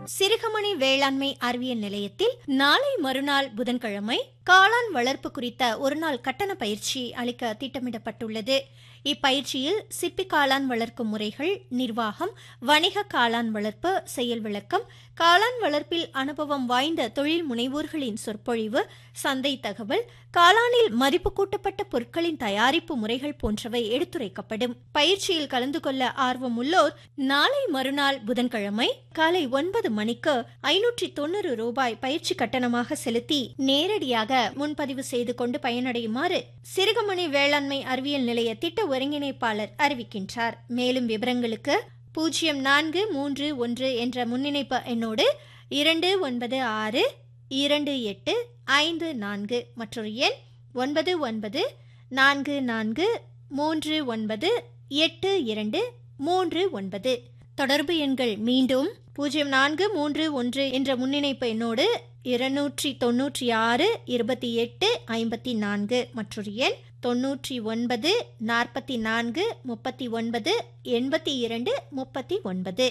சிறுகமணி வேளாண்மை அறிவியல் நிலையத்தில் நாளை மறுநாள் புதன்கிழமை காளான் வளர்ப்பு குறித்த ஒருநாள் கட்டண பயிற்சி அளிக்க திட்டமிடப்பட்டுள்ளது இப்பயிற்சியில் சிப்பி காளான் வளர்க்கும் முறைகள் நிர்வாகம் வணிக காளான் வளர்ப்பு செயல் விளக்கம் காளான் வளர்ப்பில் அனுபவம் வாய்ந்த தொழில் முனைவோர்களின் சொற்பொழிவு சந்தை தகவல் காளானில் மதிப்பு கூட்டப்பட்ட பொருட்களின் தயாரிப்பு முறைகள் போன்றவை எடுத்துரைக்கப்படும் பயிற்சியில் கலந்து கொள்ள ஆர்வம் உள்ளோர் நாளை மறுநாள் புதன்கிழமை காலை ஒன்பது மணிக்கு ஐநூற்றி தொண்ணூறு ரூபாய் பயிற்சி கட்டணமாக செலுத்தி நேரடியாக முன்பதிவு செய்து கொண்டு பயனடையுமாறு சிறுகமணி வேளாண்மை அறிவியல் நிலைய திட்ட ஒருங்கிணைப்பாளர் அறிவிக்கின்றார் மேலும் விவரங்களுக்கு பூஜ்ஜியம் நான்கு மூன்று ஒன்று என்ற முன்னிணைப்பு எண்ணோடு இரண்டு ஒன்பது ஆறு இரண்டு எட்டு ஐந்து நான்கு மற்றொரு எண் ஒன்பது ஒன்பது நான்கு நான்கு மூன்று ஒன்பது எட்டு இரண்டு மூன்று ஒன்பது தொடர்பு எண்கள் மீண்டும் பூஜ்ஜியம் நான்கு மூன்று ஒன்று என்ற முன்னிணைப்பு எண்ணோடு இருநூற்றி தொன்னூற்றி ஆறு இருபத்தி எட்டு ஐம்பத்தி நான்கு மற்றொரு எண் தொன்னூற்றி ஒன்பது நாற்பத்தி நான்கு முப்பத்தி ஒன்பது எண்பத்தி இரண்டு முப்பத்தி ஒன்பது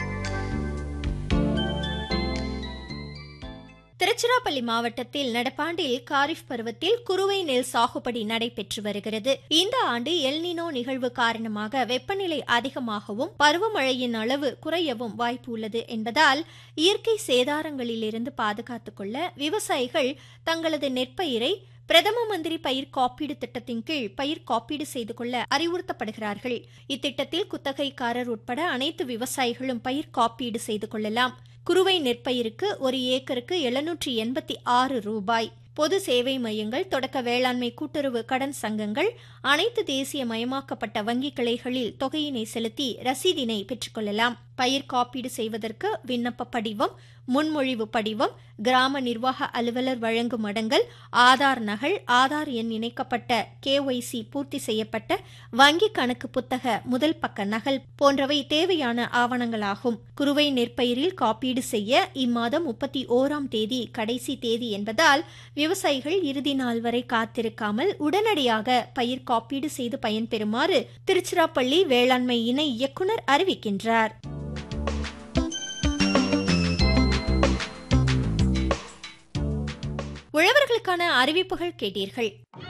திருச்சிராப்பள்ளி மாவட்டத்தில் நடப்பாண்டில் காரிஃப் பருவத்தில் குறுவை நெல் சாகுபடி நடைபெற்று வருகிறது இந்த ஆண்டு எல்னினோ நிகழ்வு காரணமாக வெப்பநிலை அதிகமாகவும் பருவமழையின் அளவு குறையவும் வாய்ப்பு உள்ளது என்பதால் இயற்கை சேதாரங்களிலிருந்து பாதுகாத்துக் கொள்ள விவசாயிகள் தங்களது நெற்பயிரை பிரதம மந்திரி பயிர் காப்பீடு திட்டத்தின் கீழ் பயிர் காப்பீடு செய்து கொள்ள அறிவுறுத்தப்படுகிறார்கள் இத்திட்டத்தில் குத்தகைக்காரர் உட்பட அனைத்து விவசாயிகளும் பயிர் காப்பீடு செய்து கொள்ளலாம் குறுவை நெற்பயிருக்கு ஒரு ஏக்கருக்கு எழுநூற்றி எண்பத்தி ஆறு ரூபாய் பொது சேவை மையங்கள் தொடக்க வேளாண்மை கூட்டுறவு கடன் சங்கங்கள் அனைத்து தேசிய மயமாக்கப்பட்ட வங்கி கிளைகளில் தொகையினை செலுத்தி ரசீதினை பெற்றுக்கொள்ளலாம் பயிர் காப்பீடு செய்வதற்கு விண்ணப்ப படிவம் முன்மொழிவு படிவம் கிராம நிர்வாக அலுவலர் வழங்கும் அடங்கல் ஆதார் நகல் ஆதார் எண் இணைக்கப்பட்ட கேஒய்சி பூர்த்தி செய்யப்பட்ட வங்கி கணக்கு புத்தக முதல் பக்க நகல் போன்றவை தேவையான ஆவணங்களாகும் குறுவை நெற்பயிரில் காப்பீடு செய்ய இம்மாதம் முப்பத்தி ஓராம் தேதி கடைசி தேதி என்பதால் விவசாயிகள் இறுதி நாள் வரை காத்திருக்காமல் உடனடியாக பயிர் காப்பீடு செய்து பயன்பெறுமாறு திருச்சிராப்பள்ளி வேளாண்மை இணை இயக்குநர் அறிவிக்கின்றார் உழவர்களுக்கான அறிவிப்புகள் கேட்டீர்கள்